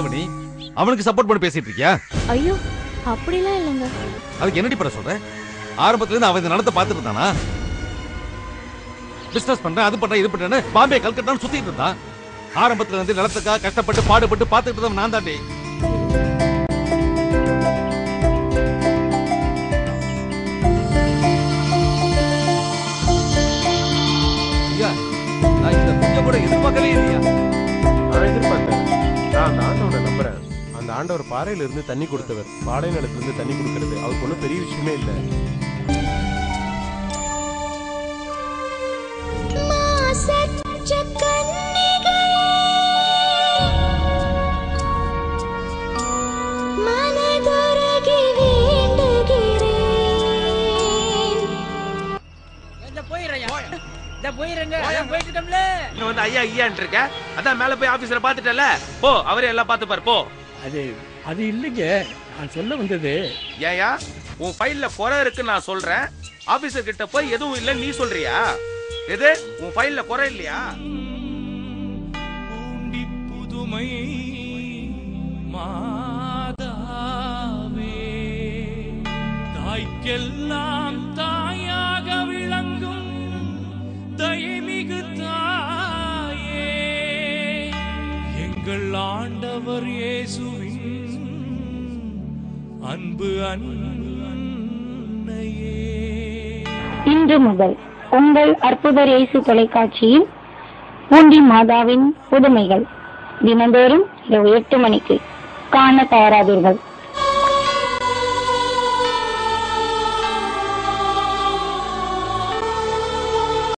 கந்தவனி அவனுக்கு சப்போர்ட் பண்ணி பேசிட்டு இருக்கியா ஐயோ அப்படிலாம் இல்லைங்க அதுக்கு என்னடி பண்ண சொல்ற ஆரம்பத்துல இருந்து அவன் இந்த நடத்த பார்த்துட்டு இருந்தானா பிசினஸ் பண்றேன் அது பண்றேன் இது பண்றேன்னு பாம்பே கல்கட்டான்னு சுத்திட்டு இருந்தான் ஆரம்பத்துல இருந்து நிலத்துக்காக கஷ்டப்பட்டு பாடுபட்டு பார்த்துட்டு இருந்தவன் நான் தாண்டி ஐயா, நான் இந்த கொஞ்சம் கூட எதிர்பார்க்கவே இல்லையா நான் எதிர்பார்த்தேன் நான் அந்த ஆண்டவனை நம்புறேன் அந்த ஆண்டவர் பாறையில இருந்து தண்ணி கொடுத்தவர் பாலை நிலத்துல இருந்து தண்ணி கொடுக்கறது அவருக்கு ஒன்றும் பெரிய விஷயமே இல்லை மாசற்ற கன்னிகையே, மனதுருகி வேண்டுகிறேன். இந்த போயிடுறேன் இந்த போயிடுறேங்க அதான் போயிட்டு இருக்கோம்ல இங்க வந்து ஐயா ஐயான்னு இருக்க அதான் மேல போய் ஆபீஸ்ல பாத்துட்டல போ அவரே எல்லாம் பாத்துப்பாரு போ அது அது இல்லைங்க நான் சொல்ல வந்தது ஏயா உன் ஃபைல்ல குறை இருக்குன்னு நான் சொல்றேன் ஆபீசர் கிட்ட போய் எதுவும் இல்ல நீ சொல்றியா எது உன் ஃபைல்ல குறை இல்லையா புதுமை மாதாவே தாய்க்கெல்லாம் தாயாக விளங்கும் தயமிகு தாயே எங்கள் ஆண்டவர் இயேசுவின் அன்பு அன்னையே இன்று முதல் உங்கள் அற்புத இயேசு தொலைக்காட்சியில் பூண்டி மாதாவின் புதுமைகள் தினந்தோறும் இரவு எட்டு மணிக்கு காண தயாராதீர்கள்